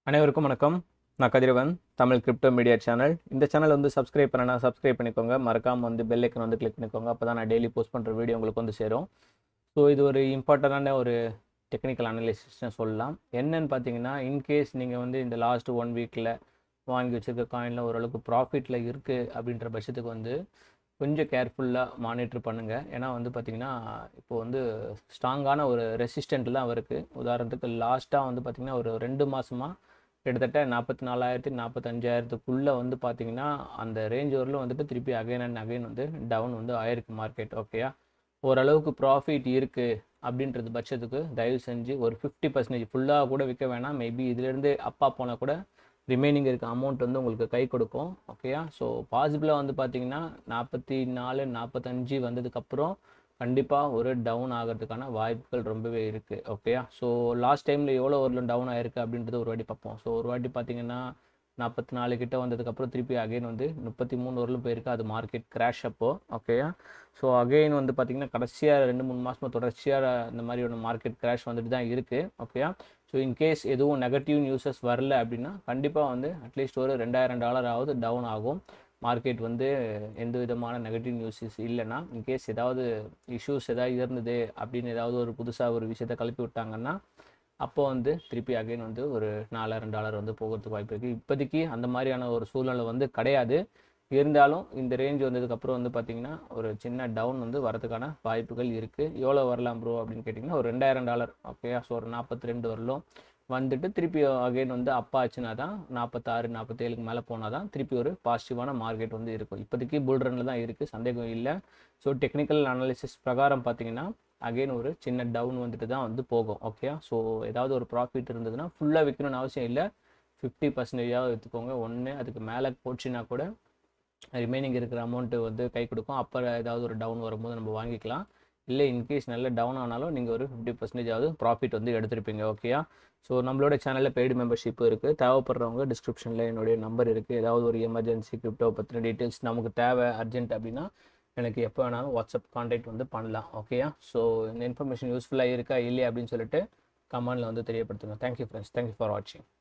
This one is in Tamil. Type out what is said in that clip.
அனைவருக்கும் வணக்கம் நான் Kathiravan Tamil crypto media channel இந்த சேனல் வந்து சப்ஸ்கிரைப் பண்ணனா சப்ஸ்கிரைப் பண்ணிக்கோங்க மறக்காமல் வந்து பெல் ஐக்கன் வந்து கிளிக் பண்ணிக்கோங்க அப்போ தான் நான் டெய்லி போஸ்ட் பண்ணுற வீடியோ உங்களுக்கு வந்து சேரும் ஸோ இது ஒரு இம்பார்ட்டண்டான ஒரு டெக்னிக்கல் அனலிசிஸ்னு சொல்லலாம் என்னன்னு பார்த்தீங்கன்னா இன்கேஸ் நீங்கள் வந்து இந்த லாஸ்ட் ஒன் வீக்கில் வாங்கி வச்சிருக்க காயினில் ஓரளவுக்கு ப்ராஃபிட்டில் இருக்குது அப்படின்ற பட்சத்துக்கு வந்து கொஞ்சம் கேர்ஃபுல்லாக மானிட்டர் பண்ணுங்கள் ஏன்னா வந்து பார்த்திங்கன்னா இப்போ வந்து ஸ்ட்ராங்கான ஒரு ரெசிஸ்டண்ட் தான் இருக்குது உதாரணத்துக்கு லாஸ்ட்டாக வந்து பார்த்திங்கன்னா ஒரு ரெண்டு மாதமாக கிட்டத்தட்ட நாற்பத்தி நாலாயிரத்தி நாற்பத்தஞ்சாயிரத்துக்குள்ளே வந்து பார்த்தீங்கன்னா அந்த ரேஞ்ச் வரலும் வந்துட்டு திருப்பி அகைன் அண்ட் அகைன் வந்து டவுன் வந்து ஆயிருக்கு மார்க்கெட் ஓகேயா ஓரளவுக்கு ப்ராஃபிட் இருக்குது அப்படின்றது பட்சத்துக்கு தயவு செஞ்சு ஒரு ஃபிஃப்டி பர்சன்டேஜ் ஃபுல்லாக கூட விற்க வேணாம் மேபி இதுலேருந்து அப்பா போனால் கூட ரிமைனிங் இருக்க அமௌண்ட் வந்து உங்களுக்கு கை கொடுக்கும் ஓகேயா ஸோ பாசிபிளாக வந்து பார்த்தீங்கன்னா நாற்பத்தி நாலு நாற்பத்தஞ்சு வந்ததுக்கப்புறம் கண்டிப்பாக ஒரு டவுன் ஆகிறதுக்கான வாய்ப்புகள் ரொம்பவே இருக்குது ஓகேயா ஸோ லாஸ்ட் டைமில் எவ்வளோ ஒரு டவுன் ஆயிருக்கு அப்படின்றது ஒரு வாட்டி பார்ப்போம் ஸோ ஒரு வாட்டி பார்த்தீங்கன்னா நாற்பத்தி நாலு கிட்ட வந்ததுக்கப்புறம் திருப்பி அகைன் வந்து முப்பத்தி மூணு வரலும் போயிருக்கு அது மார்க்கெட் கிராஷ் அப்போ ஓகேயா ஸோ அகைன் வந்து பார்த்தீங்கன்னா கடைசியாக ரெண்டு மூணு மாதமாக தொடர்ச்சியாக இந்த மாதிரி ஒரு மார்க்கெட் கிராஷ் வந்துட்டு தான் இருக்குது ஓகேயா ஸோ இன்கேஸ் எதுவும் நெகட்டிவ் நியூஸஸ் வரல அப்படின்னா கண்டிப்பாக வந்து அட்லீஸ்ட் ஒரு ரெண்டாயிரம் டாலர் ஆகுது டவுன் ஆகும் மார்க்கெட் வந்து எந்த விதமான நெகட்டிவ் நியூஸஸ் இல்லைன்னா இன்கேஸ் ஏதாவது இஷ்யூஸ் ஏதாவது இருந்தது அப்படின்னு ஏதாவது ஒரு புதுசாக ஒரு விஷயத்த கிளப்பி விட்டாங்கன்னா அப்போ வந்து திருப்பி அகைன் வந்து ஒரு நாலாயிரம் டாலர் வந்து போகிறதுக்கு வாய்ப்பு இருக்குது இப்போதைக்கு அந்த மாதிரியான ஒரு சூழ்நிலை வந்து கிடையாது இருந்தாலும் இந்த ரேஞ்ச் வந்ததுக்கப்புறம் வந்து பார்த்திங்கன்னா ஒரு சின்ன டவுன் வந்து வரதுக்கான வாய்ப்புகள் இருக்குது எவ்வளோ வரலாம் ப்ரோ அப்படின்னு கேட்டிங்கன்னா ஒரு ரெண்டாயிரம் டாலர் ஓகே ஸோ ஒரு நாற்பத்தி ரெண்டு வரலும் வந்துட்டு திருப்பி அகைன் வந்து அப்பா ஆச்சுன்னா தான் நாற்பத்தாறு நாற்பத்தேழுக்கு மேலே போனால் தான் திருப்பி ஒரு பாசிட்டிவான மார்க்கெட் வந்து இருக்கும் இப்போதைக்கு புல் ரனில் தான் இருக்குது சந்தேகம் இல்லை ஸோ டெக்னிக்கல் அனாலிசிஸ் பிரகாரம் பார்த்தீங்கன்னா அகைன் ஒரு சின்ன டவுன் வந்துட்டு தான் வந்து போகும் ஓகே ஸோ ஏதாவது ஒரு ப்ராஃபிட் இருந்ததுன்னா ஃபுல்லாக விற்கணும்னு அவசியம் இல்லை ஃபிஃப்டி பர்சன்டேஜாக விற்றுக்கோங்க ஒன்று அதுக்கு மேலே போச்சுன்னா கூட ரிமைனிங் இருக்கிற அமௌண்ட்டு வந்து கை கொடுக்கும் அப்போ ஏதாவது ஒரு டவுன் வரும்போது நம்ம வாங்கிக்கலாம் இல்லை இன்கேஸ் நல்ல டவுன் ஆனாலும் நீங்கள் ஒரு ஃபிஃப்டி பர்சன்டேஜாவது ப்ராஃபிட் வந்து எடுத்திருப்பீங்க ஓகேயா ஸோ நம்மளோட சேனலில் பெய்டு மெம்பர்ஷிப் இருக்குது தேவைப்படுறவங்க டிஸ்கிரிப்ஷனில் என்னுடைய நம்பர் இருக்குது ஏதாவது ஒரு எமர்ஜென்சி கிரிப்டோ பற்றின டீட்டெயில்ஸ் நமக்கு தேவை அர்ஜென்ட் அப்படின்னா எனக்கு எப்போ வேணாலும் வாட்ஸ்அப் கான்டாக்ட் வந்து பண்ணலாம் ஓகேயா ஸோ இந்த இன்ஃபர்மேஷன் யூஸ்ஃபுல்லாக இருக்கா இல்லையா அப்படின்னு சொல்லிட்டு கமெண்டில் வந்து தெரியப்படுத்துங்க தேங்க்யூ ஃப்ரெண்ட்ஸ் தேங்க்யூ ஃபார் வாட்சிங்